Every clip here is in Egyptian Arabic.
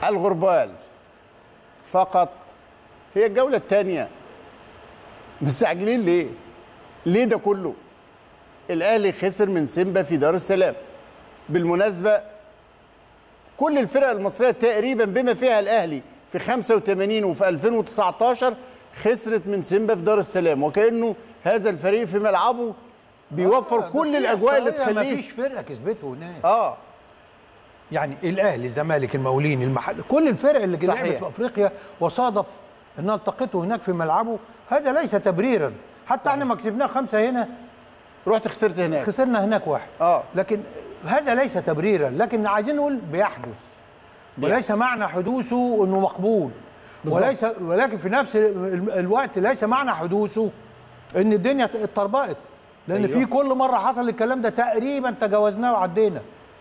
الغربال فقط هي الجوله الثانيه مستعجلين ليه؟ ليه ده كله؟ الاهلي خسر من سيمبا في دار السلام بالمناسبه كل الفرق المصريه تقريبا بما فيها الاهلي في 85 وفي 2019 خسرت من سيمبا في دار السلام وكانه هذا الفريق في ملعبه بيوفر آه، كل ده الاجواء اللي إحصائية تخليه مفيش فرقه كسبته هناك اه يعني الاهلي الزمالك المقاولين المحل كل الفرق اللي صحيح. لعبت في افريقيا وصادف ان التقته هناك في ملعبه هذا ليس تبريرا حتى احنا ما كسبناه خمسه هنا رحت خسرت هناك خسرنا هناك واحد اه لكن هذا ليس تبريرا لكن عايزين نقول بيحدث وليس معنى حدوثه انه مقبول بالظبط. وليس ولكن في نفس ال- الوقت ليس معنى حدوثه ان الدنيا اتطربقت لان أيوه. في كل مره حصل الكلام ده تقريبا تجاوزناه وعدينا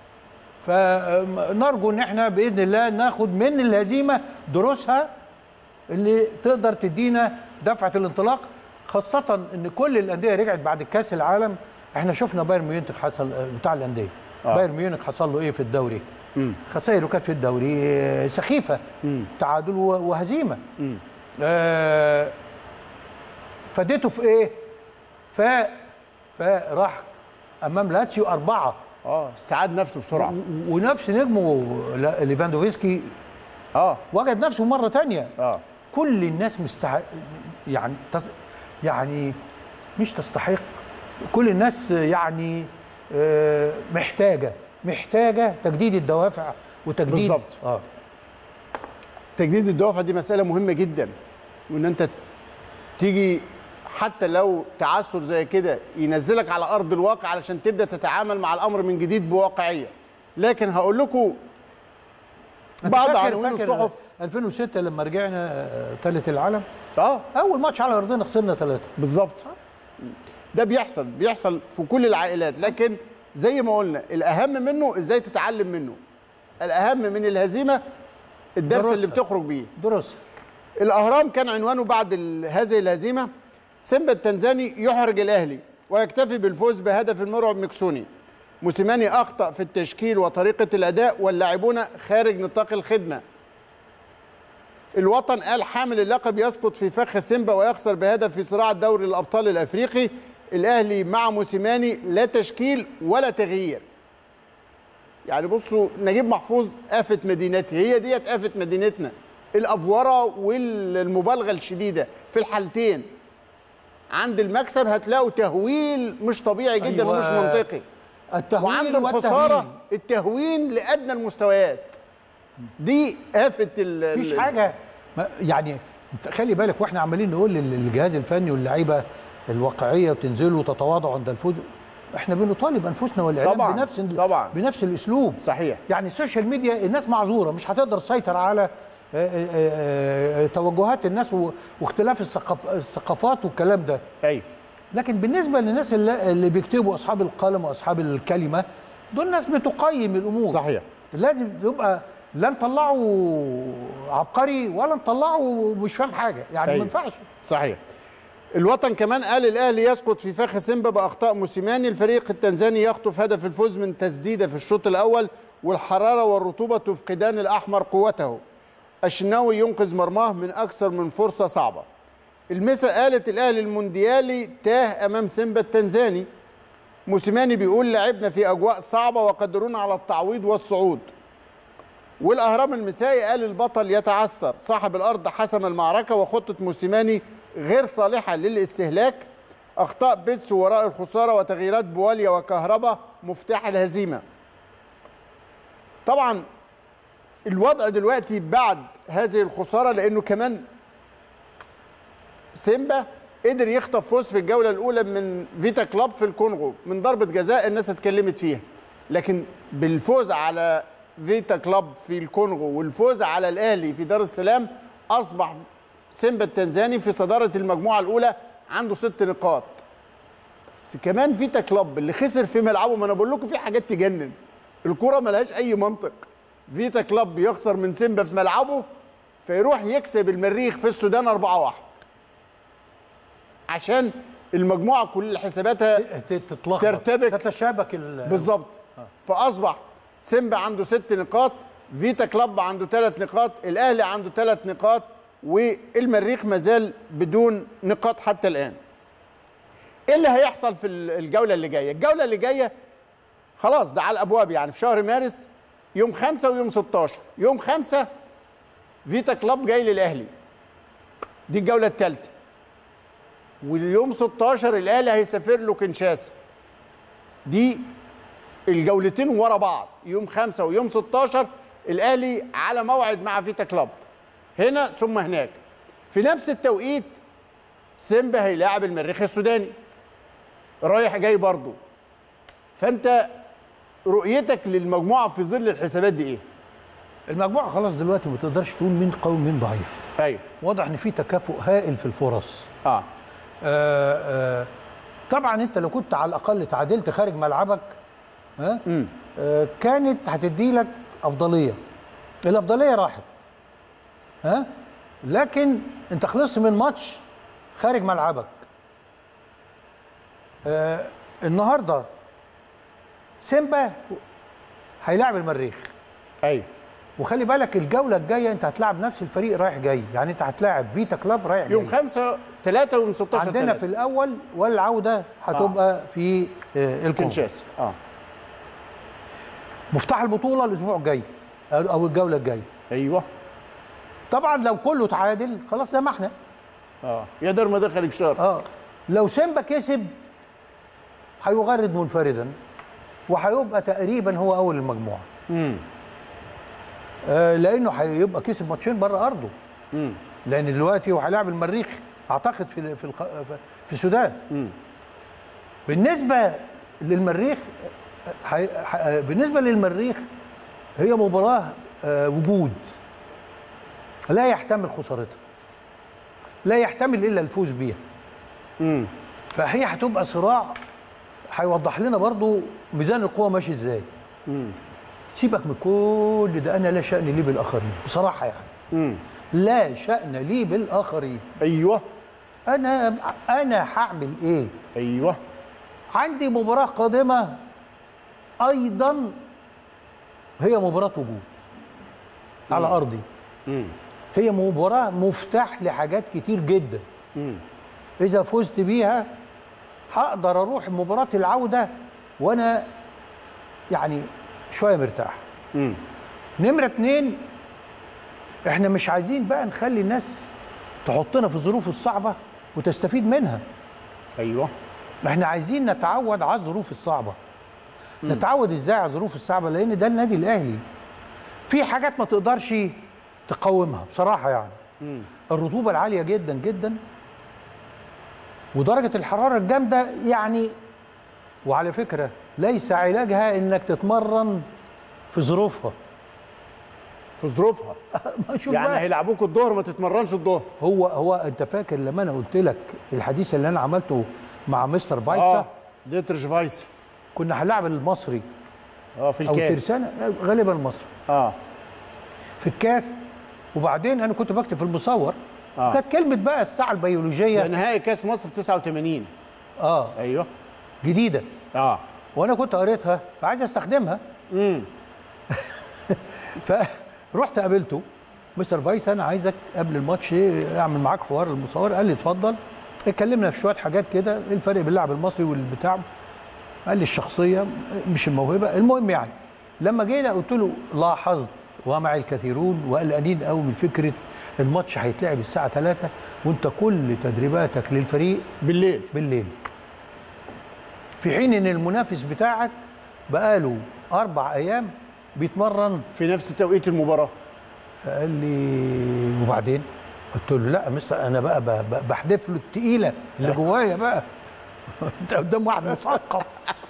فنرجو ان احنا باذن الله ناخد من الهزيمه دروسها اللي تقدر تدينا دفعه الانطلاق خاصه ان كل الانديه رجعت بعد كاس العالم احنا شفنا بايرن ميونخ حصل بتاع الانديه آه. بايرن ميونخ حصل له ايه في الدوري خسائره كانت في الدوري آه، سخيفه تعادل و- وهزيمه آه فادته في ايه فاق فراح امام لاتسيو اربعه اه استعاد نفسه بسرعه و- ونفس نجمه لا- ليفاندوفسكي اه وجد نفسه مره تانية اه كل الناس مستحق يعني تص... يعني مش تستحق كل الناس يعني آه، محتاجه محتاجه تجديد الدوافع وتجديد بالظبط. اه تجديد الدوافع دي مسألة مهمة جدا وإن أنت تيجي حتى لو تعثر زي كده ينزلك على أرض الواقع علشان تبدأ تتعامل مع الأمر من جديد بواقعية لكن هقول لكم أنت بعض فاكر- عناوين فاكر الصحف 2006 لما رجعنا ثالث العالم اه اول ماتش على ارضنا خسرنا ثلاثه بالظبط ده بيحصل بيحصل في كل العائلات لكن زي ما قلنا الأهم منه إزاي تتعلم منه الأهم من الهزيمة الدرس دراسة. اللي بتخرج بيه دروس الاهرام كان عنوانه بعد ال- هذه الهزيمه سيمبا التنزاني يحرج الاهلي ويكتفي بالفوز بهدف المرعب مكسوني موسيماني اخطا في التشكيل وطريقه الاداء واللاعبون خارج نطاق الخدمه الوطن قال حامل اللقب يسقط في فخ سيمبا ويخسر بهدف في صراع الدوري الابطال الافريقي الاهلي مع موسيماني لا تشكيل ولا تغيير يعني بصوا نجيب محفوظ آفة مدينتي هي ديت آفة مدينتنا الأفورة والمبالغة الشديدة في الحالتين عند المكسب هتلاقوا تهويل مش طبيعي جدا أيوة. ومش منطقي التهويل وعند الخسارة والتهويل. التهوين لأدنى المستويات دي آفة ال مفيش ال- حاجه ما- يعني انت خلي بالك واحنا عمالين نقول لل- للجهاز الفني واللعيبه الواقعيه وتنزلوا وتتواضعوا عند الفوز احنا بنطالب انفسنا والاعلام طبعاً، بنفس ال- طبعاً. بنفس الاسلوب صحيح يعني السوشيال ميديا الناس معذوره مش هتقدر تسيطر على آه، آه، آه، توجهات الناس و- واختلاف الثقاف- الثقافات والكلام ده أيوه لكن بالنسبه للناس اللي, اللي بيكتبوا اصحاب القلم واصحاب الكلمه دول ناس بتقيم الامور صحيح لازم يبقى لا نطلعه عبقري ولا نطلعه مش فاهم حاجه يعني أيوة. ما ينفعش صحيح الوطن كمان قال الاهلي يسقط في فخ سيمبا باخطاء موسيماني الفريق التنزاني يخطف هدف الفوز من تسديده في الشوط الاول والحراره والرطوبه تفقدان الاحمر قوته الشناوي ينقذ مرماه من اكثر من فرصه صعبه المسا قالت الاهلي المونديالي تاه امام سيمبا التنزاني موسيماني بيقول لعبنا في اجواء صعبه وقدرونا على التعويض والصعود والاهرام المسائي قال البطل يتعثر صاحب الارض حسم المعركه وخطه موسيماني غير صالحه للاستهلاك اخطاء بيتسو وراء الخساره وتغييرات بواليا وكهربا مفتاح الهزيمه طبعا الوضع دلوقتي بعد هذه الخساره لانه كمان سيمبا قدر يخطف فوز في الجوله الاولى من فيتا كلاب في الكونغو من ضربه جزاء الناس اتكلمت فيها لكن بالفوز على فيتا كلاب في الكونغو والفوز على الاهلي في دار السلام اصبح سيمبا التنزاني في صداره المجموعه الاولى عنده ست نقاط بس كمان فيتا كلاب اللي خسر في ملعبه ما انا بقول لكم في حاجات تجنن الكره ملهاش اي منطق فيتا كلاب بيخسر من سيمبا في ملعبه فيروح يكسب المريخ في السودان 4-1 عشان المجموعه كل حساباتها ت- تتلخبط ترتبك. تتشابك ال- بالظبط فاصبح سيمبا عنده ست نقاط فيتا كلاب عنده ثلاث نقاط الاهلي عنده ثلاث نقاط والمريخ مازال بدون نقاط حتى الان ايه اللي هيحصل في الجوله اللي جايه الجوله اللي جايه خلاص ده على الابواب يعني في شهر مارس يوم خمسة ويوم 16 يوم خمسة فيتا كلاب جاي للاهلي دي الجوله الثالثه واليوم 16 الاهلي هيسافر له كنشاسا دي الجولتين ورا بعض يوم خمسة ويوم 16 الاهلي على موعد مع فيتا كلاب هنا ثم هناك في نفس التوقيت سيمبا هيلاعب المريخ السوداني رايح جاي برضه فانت رؤيتك للمجموعه في ظل الحسابات دي ايه المجموعه خلاص دلوقتي ما تقدرش تقول مين قوي ومين ضعيف ايوه واضح ان في تكافؤ هائل في الفرص اه آه آه طبعا انت لو كنت على الاقل تعادلت خارج ملعبك ها امم آه كانت هتدي لك افضليه الافضليه راحت ها لكن انت خلصت من ماتش خارج ملعبك آه النهارده سيمبا هيلاعب المريخ ايوه وخلي بالك الجوله الجايه انت هتلاعب نفس الفريق رايح جاي يعني انت هتلاعب فيتا كلاب رايح يوم جاي خمسة ثلاثة ويوم 16 عندنا تلاتة. في الاول والعوده هتبقى في آه الكونغو كنشاسا اه مفتاح البطوله الاسبوع الجاي او أو الجوله الجايه ايوه طبعا لو كله تعادل خلاص زي ما احنا اه يقدر ما دخل شهر اه لو سيمبا كسب هيغرد منفردا وهيبقى تقريبا هو اول المجموعه امم آه لانه هيبقى كسب ماتشين بره ارضه امم لان دلوقتي هو هيلاعب المريخ اعتقد في في الخ... في السودان امم بالنسبه للمريخ حي... ح... بالنسبه للمريخ هي مباراه آه، وجود لا يحتمل خسارتها لا يحتمل الا الفوز بيها امم فهي هتبقى صراع هيوضح لنا برضو ميزان القوه ماشي ازاي امم سيبك من كل ده انا لا شان لي بالاخرين بصراحه يعني امم لا شان لي بالاخرين ايوه انا انا هعمل ايه ايوه عندي مباراة قادمة أيضا هي مباراة وجود على أرضي امم هي مباراة مفتاح لحاجات كتير جدا امم إذا فزت بيها هقدر أروح مباراة العودة وأنا يعني شوية مرتاح امم نمرة اتنين احنا مش عايزين بقى نخلي الناس تحطنا في الظروف الصعبة وتستفيد منها ايوه احنا عايزين نتعود على الظروف الصعبه نتعود ازاي على الظروف الصعبه لان ده النادي الاهلي في حاجات ما تقدرش تقاومها بصراحه يعني امم الرطوبه العاليه جدا جدا ودرجه الحراره الجامده يعني وعلى فكره ليس علاجها انك تتمرن في ظروفها في ظروفها ما شوف يعني بقى. هيلعبوك الظهر ما تتمرنش الظهر هو هو انت فاكر لما انا قلت لك الحديث اللي انا عملته مع مستر فايتسا اه ديترش فايس كنا هنلعب المصري اه في او الكاس الترسانه غالبا المصري اه في الكاس وبعدين انا كنت بكتب في المصور آه. كانت كلمه بقى الساعه ده البيولوجيه نهائي كاس مصر 89 اه ايوه جديده اه وانا كنت قريتها فعايز استخدمها امم فرحت قابلته مستر فايس انا عايزك قبل الماتش إيه، اعمل معاك حوار المصور قال لي اتفضل اتكلمنا في شويه حاجات كده ايه الفرق بين اللاعب المصري والبتاع قال لي الشخصيه مش الموهبه المهم يعني لما جينا قلت له لاحظت ومع الكثيرون وقلقانين قوي من فكره الماتش هيتلعب الساعه 3 وانت كل تدريباتك للفريق بالليل بالليل في حين ان المنافس بتاعك بقاله اربع ايام بيتمرن في نفس توقيت المباراه فقال لي وبعدين قلت له لا يا مستر انا بقى ب- ب- بحدف له التقيله اللي جوايا بقى انت قدام واحد مثقف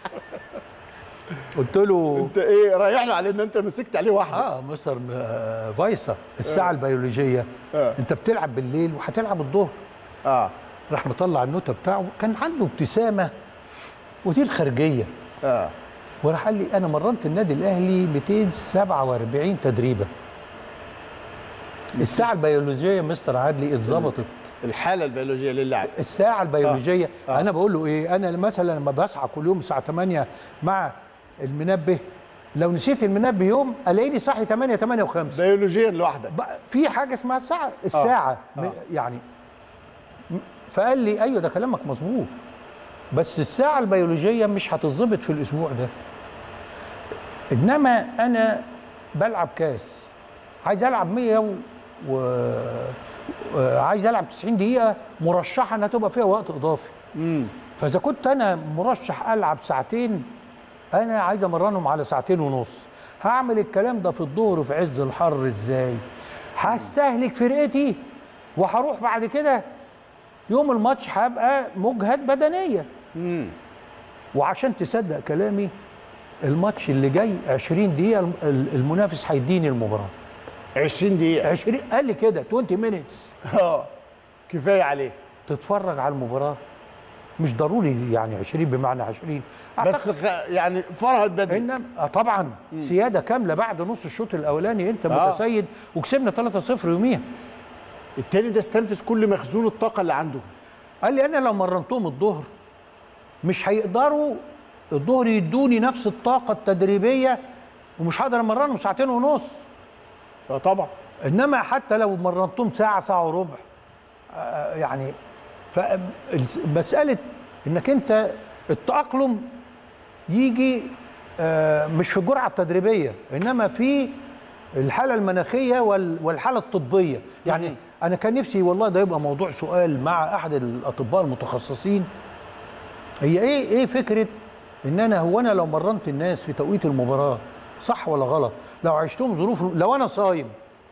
قلت له انت ايه رايحنا على ان انت مسكت عليه واحده اه مستر آه، فايسا الساعه البيولوجيه آه. انت بتلعب بالليل وهتلعب الظهر اه راح مطلع النوتة بتاعه كان عنده ابتسامه وزير خارجيه اه وراح قال لي انا مرنت النادي الاهلي 247 تدريبه الساعه البيولوجيه مستر عادلي اتظبطت الحاله البيولوجيه للاعب الساعه البيولوجيه آه. آه. انا بقول له ايه انا مثلا لما بصحى كل يوم الساعه 8 مع المنبه لو نسيت المنبه يوم الاقيني صاحي 8 8 و5 بيولوجيا لوحدك في حاجه اسمها الساعه الساعه آه. يعني م- فقال لي ايوه ده كلامك مظبوط بس الساعه البيولوجيه مش هتتظبط في الاسبوع ده انما انا بلعب كاس عايز العب 100 و... و... و- عايز العب 90 دقيقه مرشحه انها تبقى فيها وقت اضافي امم فاذا كنت انا مرشح العب ساعتين انا عايز امرنهم على ساعتين ونص هعمل الكلام ده في الظهر في عز الحر ازاي هستهلك فرقتي وهروح بعد كده يوم الماتش هبقى مجهد بدنيا امم وعشان تصدق كلامي الماتش اللي جاي 20 دقيقه الم- ال- المنافس هيديني المباراه 20 دقيقه 20 قال لي كده 20 مينتس اه كفايه عليه تتفرج على المباراه مش ضروري يعني 20 بمعنى 20 بس غ... يعني فرهد بدري انما آه طبعا سياده كامله بعد نص الشوط الاولاني انت آه. متسيد وكسبنا 3-0 يوميها التاني ده استنفذ كل مخزون الطاقه اللي عنده قال لي انا لو مرنتهم الظهر مش هيقدروا الظهر يدوني نفس الطاقه التدريبيه ومش هقدر امرنهم ساعتين ونص اه طبعا انما حتى لو مرنتهم ساعه ساعه وربع آه، يعني فمساله انك انت التاقلم يجي آه، مش في الجرعه التدريبيه انما في الحاله المناخيه وال- والحاله الطبيه يعني مم. انا كان نفسي والله ده يبقى موضوع سؤال مع احد الاطباء المتخصصين هي ايه ايه فكره ان انا هو انا لو مرنت الناس في توقيت المباراه صح ولا غلط لو عشتهم ظروف لو انا صايم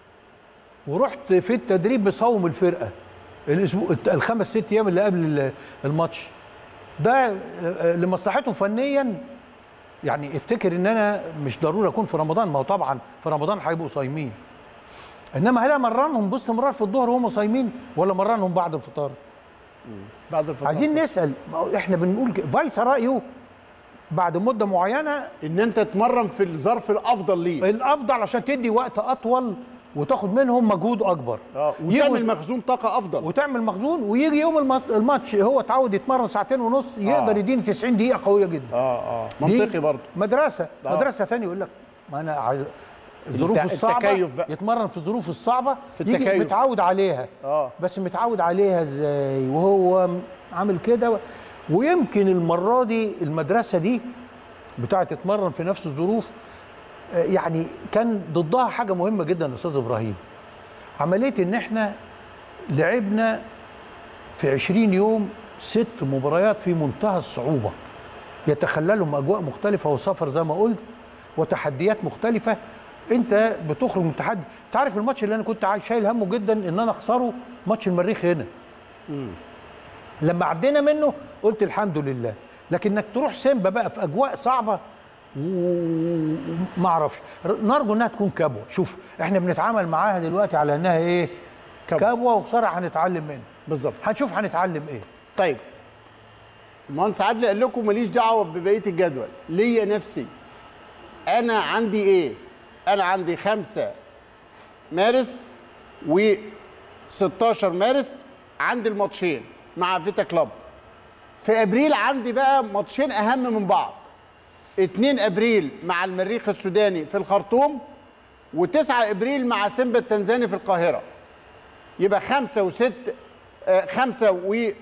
ورحت في التدريب بصوم الفرقه الاسبوع الخمس ست ايام اللي قبل ال- الماتش ده آه، لمصلحتهم فنيا يعني افتكر ان انا مش ضروري اكون في رمضان ما هو طبعا في رمضان هيبقوا صايمين انما هل امرنهم باستمرار في الظهر وهم صايمين ولا مرنهم بعد الفطار بعد الفطار عايزين نسال ما هو احنا بنقول ك- فايس رايه بعد مده معينه ان انت تتمرن في الظرف الافضل ليه الافضل عشان تدي وقت اطول وتاخد منهم مجهود اكبر اه يجوا- وتعمل مخزون طاقه افضل وتعمل مخزون ويجي يوم المات- الماتش هو اتعود يتمرن ساعتين ونص يقدر آه. يديني 90 دقيقه قويه جدا اه اه دي منطقي برضه مدرسه آه. مدرسه ثانيه يقول لك ما انا عايز- الظروف الت- الصعبه التكيف بقى. يتمرن في الظروف الصعبه في يجي التكيف. متعود عليها اه بس متعود عليها ازاي وهو م- عامل كده ويمكن المره دي المدرسه دي بتاعه تتمرن في نفس الظروف آه، يعني كان ضدها حاجه مهمه جدا يا استاذ ابراهيم عمليه ان احنا لعبنا في 20 يوم ست مباريات في منتهى الصعوبه يتخللهم اجواء مختلفه وسفر زي ما قلت وتحديات مختلفه انت بتخرج من تحدي انت عارف الماتش اللي انا كنت عايز شايل همه جدا ان انا اخسره ماتش المريخ هنا لما عدينا منه قلت الحمد لله لكن انك تروح سيمبا بقى في اجواء صعبه وما اعرفش نرجو انها تكون كبوه شوف احنا بنتعامل معاها دلوقتي على انها ايه كبوة. كبوه وخساره هنتعلم منها بالظبط هنشوف هنتعلم ايه طيب المهندس عادل قال لكم ماليش دعوه ببقيه الجدول ليا نفسي انا عندي ايه انا عندي 5 مارس و 16 مارس عندي الماتشين مع فيتا كلوب في ابريل عندي بقى ماتشين اهم من بعض 2 ابريل مع المريخ السوداني في الخرطوم و9 ابريل مع سيمبا التنزاني في القاهره يبقى 5 و6 5 و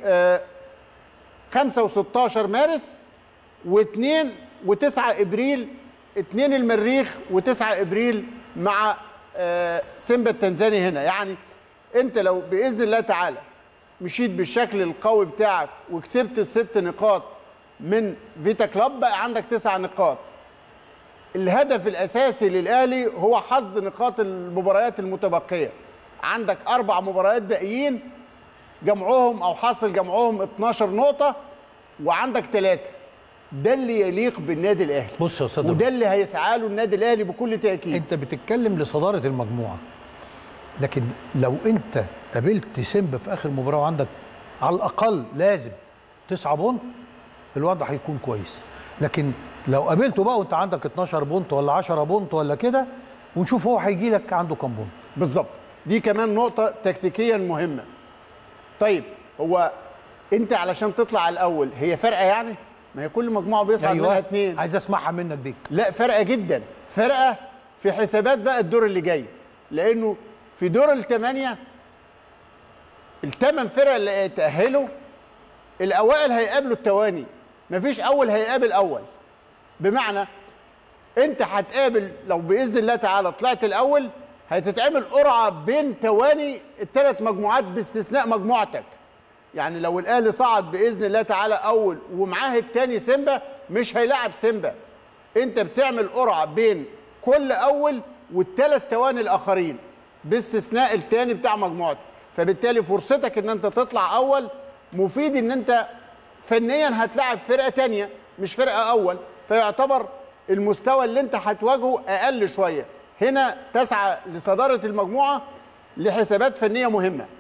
5 و16 مارس و2 و9 ابريل 2 المريخ و9 ابريل مع آه، سيمبا التنزاني هنا يعني انت لو باذن الله تعالى مشيت بالشكل القوي بتاعك وكسبت الست نقاط من فيتا كلاب بقى عندك تسع نقاط الهدف الاساسي للاهلي هو حصد نقاط المباريات المتبقيه عندك اربع مباريات باقيين جمعهم او حاصل جمعهم 12 نقطه وعندك ثلاثه ده اللي يليق بالنادي الاهلي بص يا استاذ وده اللي هيسعى له النادي الاهلي بكل تاكيد انت بتتكلم لصداره المجموعه لكن لو انت قابلت سيمبا في اخر مباراه وعندك على الاقل لازم تسعة بونت الوضع هيكون كويس لكن لو قابلته بقى وانت عندك 12 بونت ولا 10 بونت ولا كده ونشوف هو هيجي لك عنده كام بونت بالظبط دي كمان نقطة تكتيكيا مهمة طيب هو انت علشان تطلع الاول هي فارقة يعني ما هي كل مجموعه بيصعد أيوة. منها اثنين عايز اسمعها منك دي لا فرقه جدا فرقه في حسابات بقى الدور اللي جاي لانه في دور الثمانيه الثمان فرق اللي تاهلوا الاوائل هيقابلوا التواني مفيش اول هيقابل اول بمعنى انت هتقابل لو باذن الله تعالى طلعت الاول هتتعمل قرعه بين تواني الثلاث مجموعات باستثناء مجموعتك يعني لو الاهلي صعد باذن الله تعالى اول ومعاه الثاني سيمبا مش هيلاعب سيمبا انت بتعمل قرعه بين كل اول والثلاث تواني الاخرين باستثناء الثاني بتاع مجموعته فبالتالي فرصتك ان انت تطلع اول مفيد ان انت فنيا هتلاعب فرقه تانية مش فرقه اول فيعتبر المستوى اللي انت هتواجهه اقل شويه هنا تسعى لصداره المجموعه لحسابات فنيه مهمه